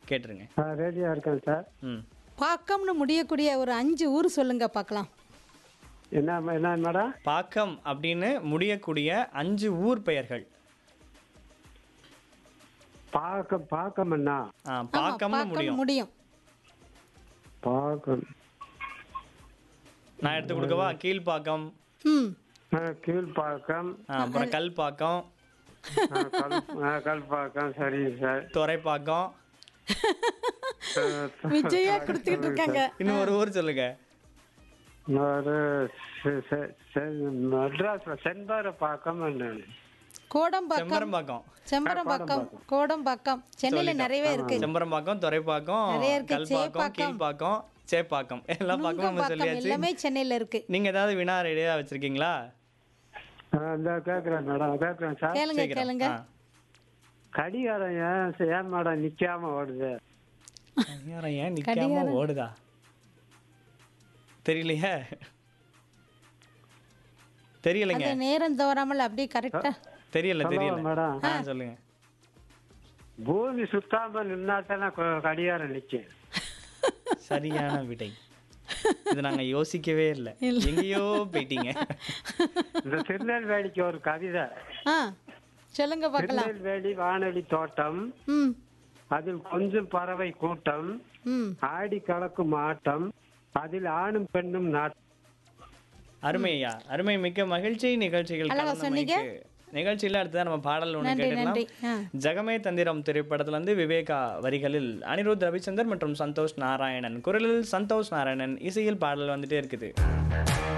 கேட்டுருங்க ரெடியாக இருக்கேன் சார் ம் பாக்கம்னு முடியக்கூடிய ஒரு அஞ்சு ஊர் சொல்லுங்க பார்க்கலாம் என்ன என்ன மேடம் பாக்கம் அப்படின்னு முடியக்கூடிய அஞ்சு ஊர் பெயர்கள் பாக்கம் பாக்கம்ண்ணா ஆ ஆமா, பாக்கம்னு பாக்கம் முடியும் முடியும் பாக்கம் நான் எடுத்து கொடுக்கவா கீழ்பாக்கம் ம் ஆ, கீழ்பாக்கம் ஆ, அப்புறம் கல்பாக்கம் ஆ, கல் ஆ, கல்பாக்கம் சரிங்க சார் துறைப்பாக்கம் விஜயா கொடுத்துக்கிட்டு இருக்காங்க இன்னும் ஒரு ஊர் சொல்லுங்க ஒரு செ- செ- செ- மெட்ராஸ்ல செண்பார பாக்கம் கோடம்பாக்கம் செம்பரம்பாக்கம் செம்பரம்பாக்கம் கோடம்பாக்கம் சென்னையில நிறையவே இருக்கு செம்பரம்பாக்கம் துறைப்பாக்கம் நிறைய இருக்கு. கல்பாக்கம் சேப்பாக்கம். கீழ்பாக்கம் சேப்பாக்கம் எல்லா பாக்கமும் நம்ம நுங்கம்பாக்கம் சொல்லியாச்சு எல்லாமே சென்னையில இருக்கு நீங்க ஏதாவது வினா ரெடியா வச்சிருக்கீங்களா இந்த கேட்குறேன் மேடம் கேட்குறேன் சார் கேளுங்க சீக்கிரம். கேளுங்க ஆ. கடிகாரம் ஏன் ச- ஏன் மேடம் நிக்காம ஓடுது கடிகாரம் ஏன் நிக்காம ஓடுதா தெரியலையே தெரியலைங்க அது நேரம் தவறாமல் அப்படியே கரெக்டா தெரியல தெரியல மேடம் ஆ சொல்லுங்க பூமி சுத்தாம நின்னாத்தானே கொ- கடிகாரம் நிக்கும் சரியான விடை இது நாங்க யோசிக்கவே இல்லை எங்கேயோ போயிட்டீங்க இந்த திருநெல்வேலிக்கு ஒரு கவிதை ஆ சொல்லுங்க பார்க்கலாம் திருநெல்வேலி வானொலி தோட்டம் ம் அதில் கொஞ்சம் பறவை கூட்டம் ம் ஆடி கலக்கும் ஆட்டம் அதில் ஆணும் பெண்ணும் நாட்டம் அருமை ஐயா அருமை மிக்க மகிழ்ச்சி நிகழ்ச்சிகள் அழகா கலந்த சொன்னீங்க. மைக்கு. நிகழ்ச்சியில அடுத்ததான் நம்ம பாடல் ஒன்று நன்றி கேட்டுக்கலாம் நன்றி ஆ ஜகமே தந்திரம் திரைப்படத்துல இருந்து விவேகா வரிகளில் அனிருத் ரவிச்சந்தர் மற்றும் சந்தோஷ் நாராயணன் குரலில் சந்தோஷ் நாராயணன் இசையில் பாடல் வந்துட்டே இருக்குது